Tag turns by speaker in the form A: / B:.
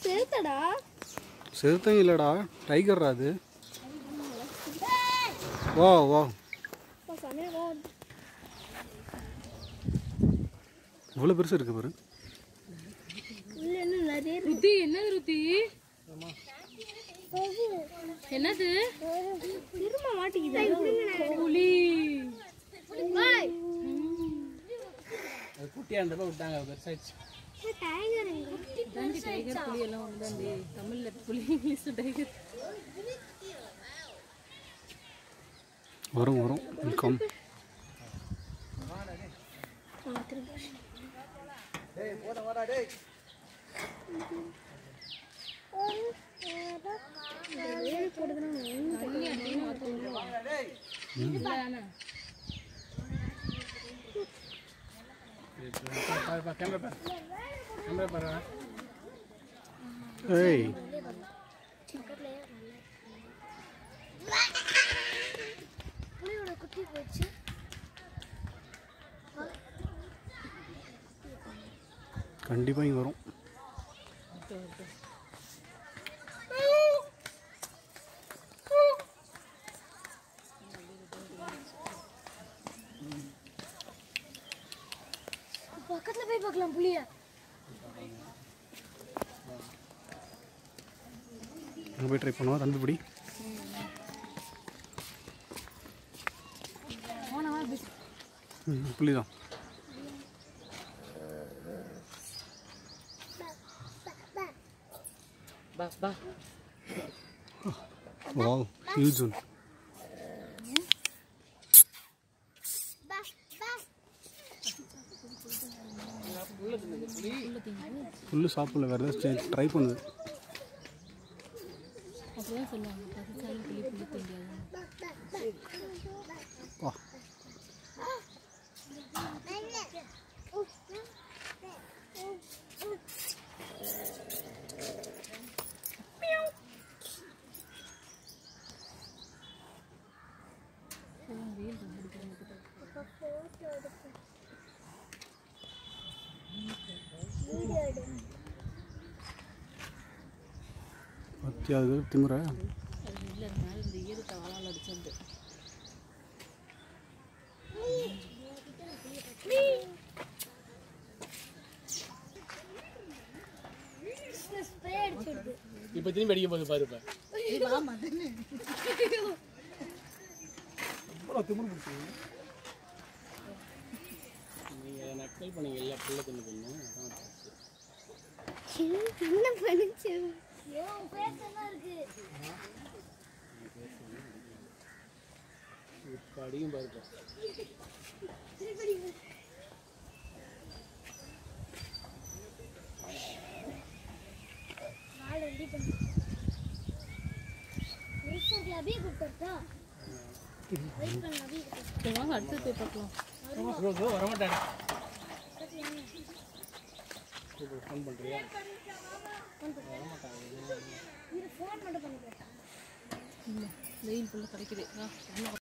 A: செலுத்தடா
B: சிறுத்தையும் இல்லைடா டைகர்ரா அது வா வா
A: சமையல்
B: இவ்வளோ பெருசு இருக்கு பாரு
A: உள்ள இன்னும் நிறைய இருக்கு.
C: ருத்தி என்னது ருத்தி என்னது
A: திரும்ப மாட்டிக்குது
C: புலி
A: பாய்
B: அது குட்டியாண்டப்ப விட்டாங்க பெருசாச்சு
A: டைகர் எங்க
C: தாண்டி டைகர் புலி எல்லாம் ஒண்ணுதாண்டி தமிழ்ல புலி இங்கிலீஷ் டைகர்
B: வரும் வரும் வெல்கம் ஏய்
A: புலியோட குட்டி போச்சு
B: கண்டிப்பாக இங்கே வரும்
A: பக்கத்துல போய் பார்க்கலாம் புலிய
B: அங்கே போய் ட்ரை பண்ணுவா தம்பி பிடி ம் புள்ளி தான்
C: பா பா
B: வா ஹியூஜ் ஒன் புல்லு சாப்பிடல வேறு ஏதாச்சும் ட்ரை பண்ணுது
C: அப்படிதான் சொல்லுவாங்க பசிச்சாலும் புலி புலி தெரியாது
B: வா பத்தியாவது திமுற
C: அது இல்லை அதனால இந்த ஈரத்தை வாழால் அடிச்சுட்டு
A: ஸ்ப்ரே அடிச்சிடுது
B: இப்போ திரும்பி அடிக்க போகுது பாரு இப்போ திமுரு பிடிச்சி நீங்கள் நக்கல் பண்ணீங்க எல்லா பிள்ளை தின்னு பண்ணு
A: என்ன பண்ணுச்சு ஐயோ பேசலாம் இருக்கு
B: இப்போ அடியும் பாருப்பா
A: நாலு ரெடி பண்ணி ரீசெண்ட்ல அபிய கூப்பிட்டா வெயிட் பண்ண அபிய கூப்பிட்டா
C: சரி வாங்க அடுத்து போய் பார்க்கலாம்
B: வரமாட்டாங்க ஃபோன் பண்ணுறியா
A: இது ஃபோன் மட்டும் பண்ணி போட்டா
C: இல்லை வெயில் ஃபுல்லாக கிடைக்குது வா